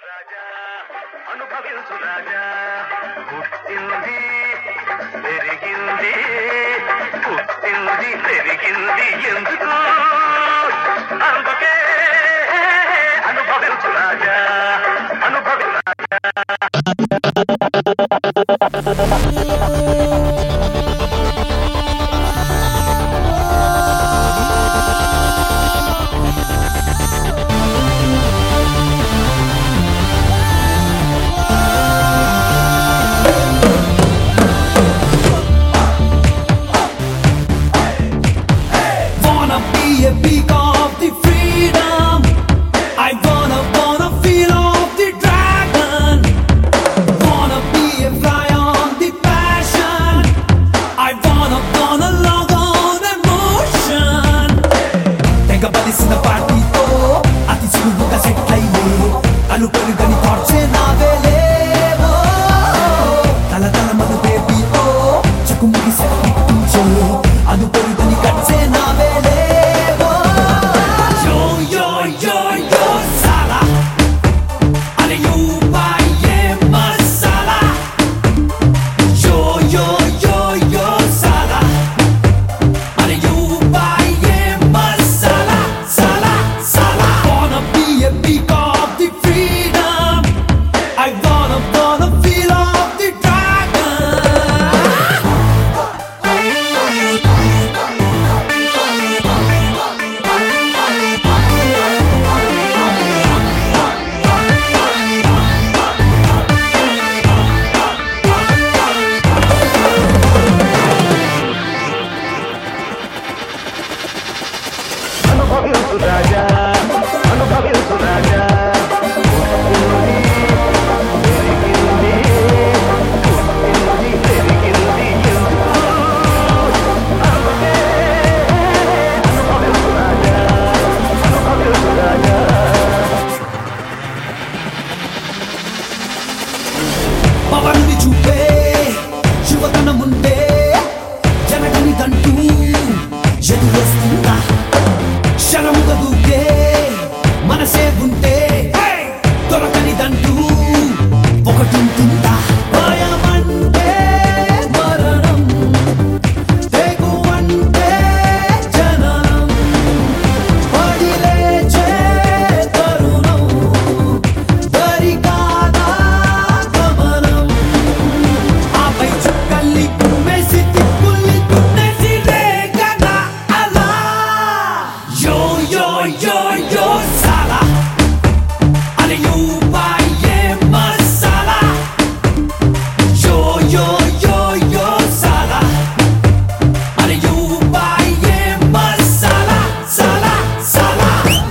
రాజా అనుభవించు రాజా పుట్టింది పెరిగింది పుట్టింది పెరిగింది ఎందుకు అందుకే అనుభవించు రాజా అనుభవి Wanna be a peak of the freedom. I wanna wanna feel of the dragon. Wanna be a fly on the passion. I wanna wanna log on emotion. తెగ బలిసిన పార్టీతో అతి సులువుగా సెట్ అయ్యే అలు పెరుగని థాట్సే నావేలేవో తల తల మను బేబీతో చుకుముకి సెట్టించే అను పెరుగని కట్సే నావేలేవో యో యో యో యో సాలా అరే యూ బాయే మసాలా యో యో యో యో సాలా Are you buying masala, sala, sala? Wanna be a peak of the freedom. I wanna, wanna feel of the dragon. అనుభవించు రాజా అనుభవించు రాజా పుట్టింది పెరిగింది పుట్టింది పెరిగింది ఎందుకు అందుకే అనుభవించు రాజా అనుభవించు రాజా పవన్ని చూపే యువతనముందే జనగనిదంటూ ఎదురొస్తుందా శరముగా దూకే మనసే ఉంటే దొరకనిదంటూ ఒకటుంటుందా భయమంటే మరణం తెగువంటే జననం పడి లేచే తరుణం దరికాదా గమనం ఆపై చుక్కల్ని కుమ్మేసి తిప్పుల్ని దున్నేసి రేగదా అలా యో యో యో యో సాలా అరే యూ బాయే మసాలా యో యో యో యో సాలా అరే యూ బాయే మసాలా సాలా సాలా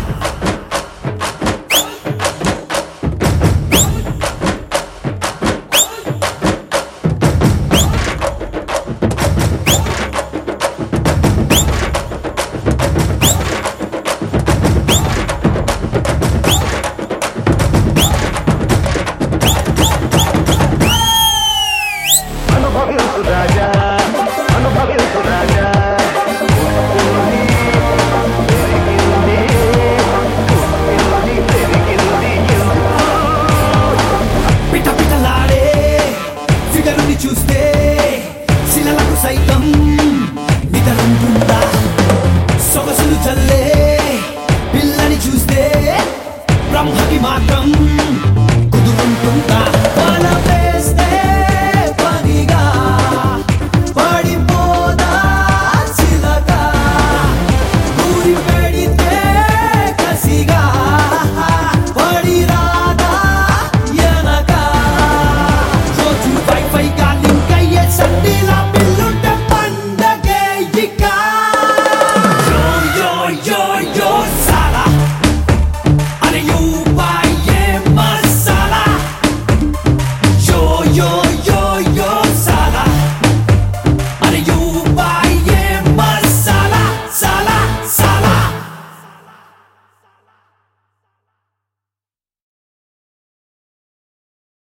అనుభవించు రాజా అనుభవించు రాజా పుట్టింది పెరిగింది పుట్టింది పెరిగింది ఎందుకు పిట పిటలాడే ఫిగరుని చూస్తే శిలలకు సైతం నిద్రుంటుందా సొగసులు చల్లే పిల్లని చూస్తే బ్రహ్మకి మాత్రం కుదురుంటుందా